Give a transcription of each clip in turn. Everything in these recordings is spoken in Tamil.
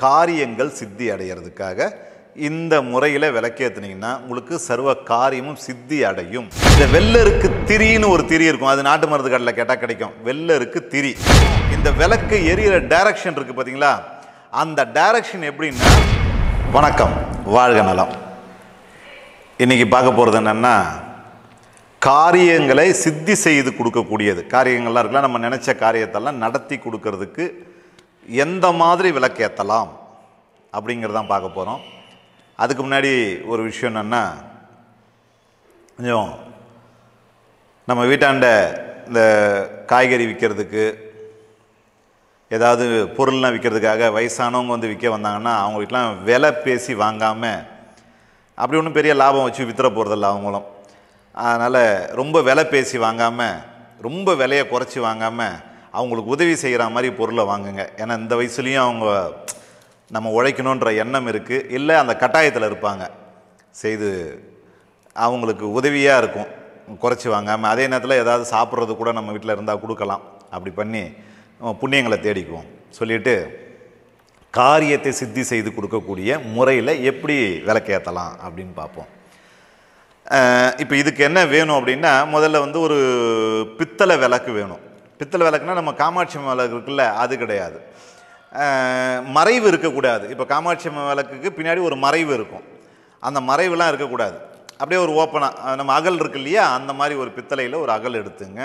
காரியங்கள் சித்தி அடையிறதுக்காக இந்த முறையில் விளக்கேத்துனீங்கன்னா உங்களுக்கு சர்வ காரியமும் சித்தி அடையும் இந்த வெள்ளருக்கு திரின்னு ஒரு திரி இருக்கும் அது நாட்டு மருந்து கடையில் கேட்டால் கிடைக்கும் வெள்ளருக்கு திரி இந்த விளக்கு எரியிற டைரக்ஷன் இருக்குது பார்த்தீங்களா அந்த டைரக்ஷன் எப்படின்னா வணக்கம் வாழ்க நலம் இன்னைக்கு பார்க்க போகிறது என்னென்னா காரியங்களை சித்தி செய்து கொடுக்கக்கூடியது காரியங்கள்லாம் இருக்கலாம் நம்ம நினச்ச காரியத்தெல்லாம் நடத்தி கொடுக்கறதுக்கு எந்த மாதிரி விளக்கேற்றலாம் அப்படிங்கிறதான் பார்க்க போகிறோம் அதுக்கு முன்னாடி ஒரு விஷயம் என்னென்னா கொஞ்சம் நம்ம வீட்டாண்ட இந்த காய்கறி விற்கிறதுக்கு ஏதாவது பொருள்லாம் விற்கிறதுக்காக வயசானவங்க வந்து விற்க வந்தாங்கன்னா அவங்க வீட்டிலாம் விலை பேசி வாங்காமல் அப்படி ஒன்றும் பெரிய லாபம் வச்சு வித்துற போகிறதில்ல அவங்களும் அதனால் ரொம்ப விலை பேசி வாங்காமல் ரொம்ப விலையை குறைச்சி வாங்காமல் அவங்களுக்கு உதவி செய்கிற மாதிரி பொருளை வாங்குங்க ஏன்னா இந்த வயசுலேயும் அவங்க நம்ம உழைக்கணுன்ற எண்ணம் இருக்குது இல்லை அந்த கட்டாயத்தில் இருப்பாங்க செய்து அவங்களுக்கு உதவியாக இருக்கும் குறைச்சி வாங்காமல் அதே நேரத்தில் ஏதாவது சாப்பிட்றது கூட நம்ம வீட்டில் இருந்தால் கொடுக்கலாம் அப்படி பண்ணி நம்ம புண்ணியங்களை தேடிக்குவோம் சொல்லிட்டு காரியத்தை சித்தி செய்து கொடுக்கக்கூடிய முறையில் எப்படி விளக்கேற்றலாம் அப்படின்னு பார்ப்போம் இப்போ இதுக்கு என்ன வேணும் அப்படின்னா முதல்ல வந்து ஒரு பித்தளை விளக்கு வேணும் பித்தளை விளக்குனா நம்ம காமாட்சி அம்மன் விளக்கு இருக்குல்ல அது கிடையாது அஹ், மறைவு இருக்கக்கூடாது இப்போ காமாட்சி அம்மன் விளக்குக்கு பின்னாடி ஒரு மறைவு இருக்கும் அந்த மறைவுலாம் இருக்கக்கூடாது அப்படியே ஒரு ஓப்பனாக நம்ம அகல் இருக்கு இல்லையா அந்த மாதிரி ஒரு பித்தளையில் ஒரு அகல் எடுத்துங்க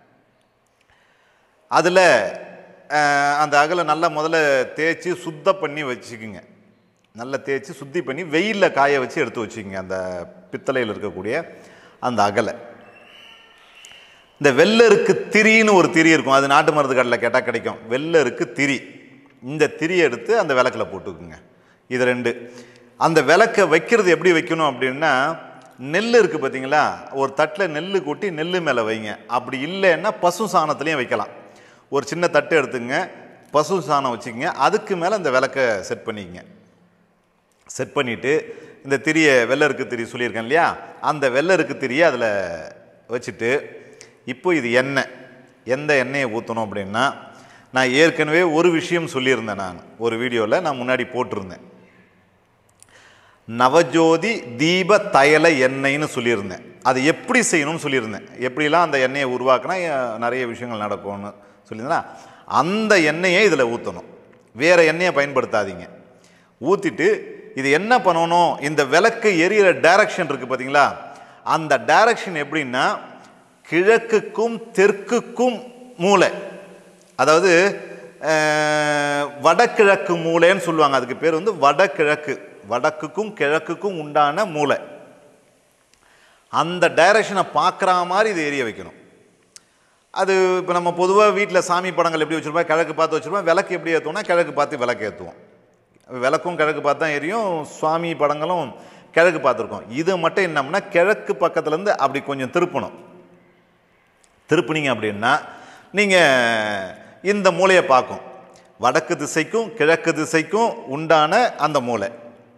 அதில் அந்த அகலை நல்லா முதல்ல தேய்ச்சி சுத்தம் பண்ணி வச்சுக்குங்க நல்லா தேய்ச்சி சுத்தி பண்ணி வெயிலில் காய வச்சு எடுத்து வச்சுக்கோங்க அந்த பித்தளையில் இருக்கக்கூடிய அந்த அகலை இந்த வெள்ளருக்கு திரின்னு ஒரு திரி இருக்கும் அது நாட்டு மருந்து கடையில் கேட்டால் கிடைக்கும் வெள்ளருக்கு திரி இந்த திரியை எடுத்து அந்த விளக்கில் போட்டுக்குங்க இது ரெண்டு அந்த விளக்கை வைக்கிறது எப்படி வைக்கணும் அப்படின்னா நெல் இருக்குது பார்த்தீங்களா ஒரு தட்டில் நெல் கொட்டி நெல் மேலே வைங்க அப்படி இல்லைன்னா பசு சாணத்துலேயும் வைக்கலாம் ஒரு சின்ன தட்டு எடுத்துங்க பசு சாணம் வச்சுக்கங்க அதுக்கு மேலே அந்த விளக்கை செட் பண்ணிக்கங்க செட் பண்ணிவிட்டு இந்த திரியை வெள்ளருக்கு திரி சொல்லியிருக்கேன் இல்லையா அந்த வெள்ளருக்கு திரியை அதில் வச்சுட்டு இப்போ இது எண்ணெய் எந்த எண்ணெயை ஊற்றணும் அப்படின்னா நான் ஏற்கனவே ஒரு விஷயம் சொல்லியிருந்தேன் நான் ஒரு வீடியோவில் நான் முன்னாடி போட்டிருந்தேன் நவஜோதி தீப தைல எண்ணெய்னு சொல்லியிருந்தேன் அது எப்படி செய்யணும்னு சொல்லியிருந்தேன் எப்படிலாம் அந்த எண்ணெயை உருவாக்கினா அஹ், நிறைய விஷயங்கள் நடக்கும்னு சொல்லியிருந்தேன் அந்த எண்ணெயை இதில் ஊற்றணும் வேறு எண்ணெயை பயன்படுத்தாதீங்க ஊற்றிட்டு இது என்ன பண்ணணும் இந்த விளக்கு எரியிற டைரக்ஷன் இருக்குது பார்த்தீங்களா அந்த டைரக்ஷன் எப்படின்னா கிழக்குக்கும் தெற்குக்கும் மூலை அதாவது அஹ், வடகிழக்கு மூலைன்னு சொல்லுவாங்க அதுக்கு பேர் வந்து வடகிழக்கு வடக்குக்கும் கிழக்குக்கும் உண்டான மூலை அந்த டைரக்ஷனை பார்க்குற மாதிரி இது எரிய வைக்கணும் அது இப்போ நம்ம பொதுவாக வீட்டில் சாமி படங்கள் எப்படி வச்சுருப்போம் கிழக்கு பார்த்து வச்சுருப்போம் விளக்கு எப்படி ஏற்றுவோம்னா கிழக்கு பார்த்து விளக்கு ஏற்றுவோம் விளக்கும் கிழக்கு பார்த்து தான் எரியும் சுவாமி படங்களும் கிழக்கு பார்த்துருக்கோம் இது மட்டும் என்னம்னா கிழக்கு பக்கத்துலேருந்து அப்படி கொஞ்சம் திருப்பணும் திருப்புனீங்க அப்படின்னா நீங்கள் இந்த மூலையை பார்க்கும் வடக்கு திசைக்கும் கிழக்கு திசைக்கும் உண்டான அந்த மூலை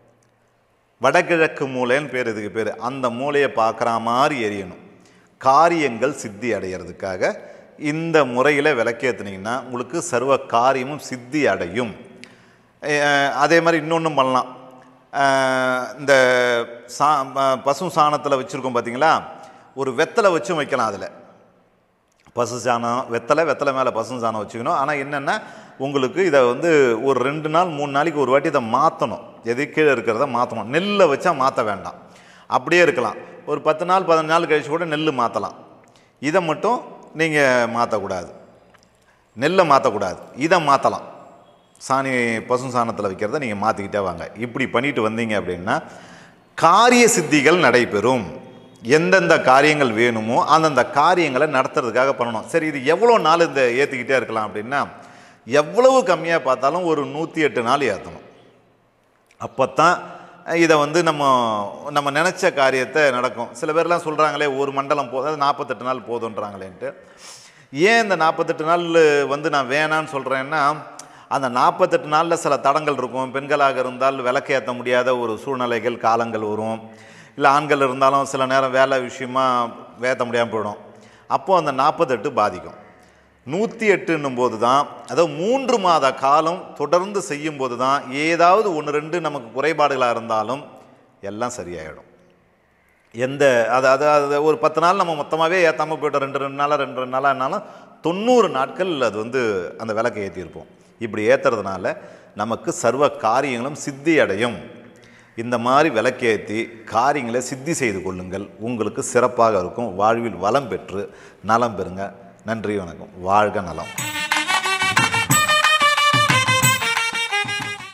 வடகிழக்கு மூலைன்னு பேர் இதுக்கு பேர் அந்த மூலையை பார்க்குற மாதிரி எரியணும் காரியங்கள் சித்தி அடையிறதுக்காக இந்த முறையில் விளக்கேற்றுனீங்கன்னா உங்களுக்கு சர்வ காரியமும் சித்தி அடையும் அஹ் அதே மாதிரி இன்னொன்றும் பண்ணலாம் அஹ் இந்த சா ப- பசு சாணத்தில் வச்சுருக்கோம் பார்த்தீங்களா ஒரு வெத்தலை வச்சும் வைக்கலாம் அதில் பசு சாணம் வெத்தலை வெத்தலை மேலே பசு சாணம் வச்சுக்கணும் ஆனால் என்னென்னா உங்களுக்கு இதை வந்து ஒரு ரெண்டு நாள் மூணு நாளைக்கு ஒரு வாட்டி இதை மாற்றணும் எது கீழே இருக்கிறத மாற்றணும் நெல்லை வச்சா மாற்ற வேண்டாம் அப்படியே இருக்கலாம் ஒரு பத்து நாள் பதினஞ்சு நாள் கழிச்சு கூட நெல் மாற்றலாம் இதை மட்டும் நீங்கள் மாற்றக்கூடாது நெல்லை மாற்றக்கூடாது இதை மாற்றலாம் சாணி பசு சாணத்தில் வைக்கிறத நீங்கள் மாற்றிக்கிட்டே வாங்க இப்படி பண்ணிட்டு வந்தீங்க அப்படின்னா காரிய சித்திகள் நடைபெறும் எந்தெந்த காரியங்கள் வேணுமோ அந்தந்த காரியங்களை நடத்துறதுக்காக பண்ணணும் சரி இது எவ்வளோ நாள் இந்த ஏற்றிக்கிட்டே இருக்கலாம் அப்படின்னா எவ்வளவு கம்மியாக பார்த்தாலும் ஒரு நூற்றி எட்டு நாள் ஏற்றணும் அப்போ தான் இதை வந்து நம்ம நம்ம நினச்ச காரியத்தை நடக்கும் சில பேர்லாம் சொல்கிறாங்களே ஒரு மண்டலம் போதும் நாற்பத்தெட்டு நாள் போதுன்றாங்களேன்ட்டு ஏன் இந்த நாற்பத்தெட்டு நாள் வந்து நான் வேணான்னு சொல்கிறேன்னா அந்த நாற்பத்தெட்டு நாளில் சில தடங்கள் இருக்கும் பெண்களாக இருந்தால் விளக்கேற்ற முடியாத ஒரு சூழ்நிலைகள் காலங்கள் வரும் இல்லை ஆண்கள் இருந்தாலும் சில நேரம் வேலை விஷயமா ஏற்ற முடியாமல் போயிடும் அப்போது அந்த நாற்பத்தெட்டு பாதிக்கும் நூற்றி எட்டுன்னும் போது தான் அதாவது மூன்று மாத காலம் தொடர்ந்து செய்யும் போது தான் ஏதாவது ஒன்று ரெண்டு நமக்கு குறைபாடுகளாக இருந்தாலும் எல்லாம் சரியாயிடும் எந்த அது அது அது ஒரு பத்து நாள் நம்ம மொத்தமாகவே ஏற்றாமல் போய்ட்டோம் ரெண்டு ரெண்டு நாளாக ரெண்டு ரெண்டு நாளானாலும் தொண்ணூறு நாட்கள் அது வந்து அந்த விளக்கை ஏற்றிருப்போம் இப்படி ஏற்றுறதுனால நமக்கு சர்வ காரியங்களும் சித்தி அடையும் இந்த மாதிரி விளக்கேற்றி காரியங்களை சித்தி செய்து கொள்ளுங்கள் உங்களுக்கு சிறப்பாக இருக்கும் வாழ்வில் வளம் பெற்று நலம் பெறுங்க நன்றி வணக்கம் வாழ்க நலம்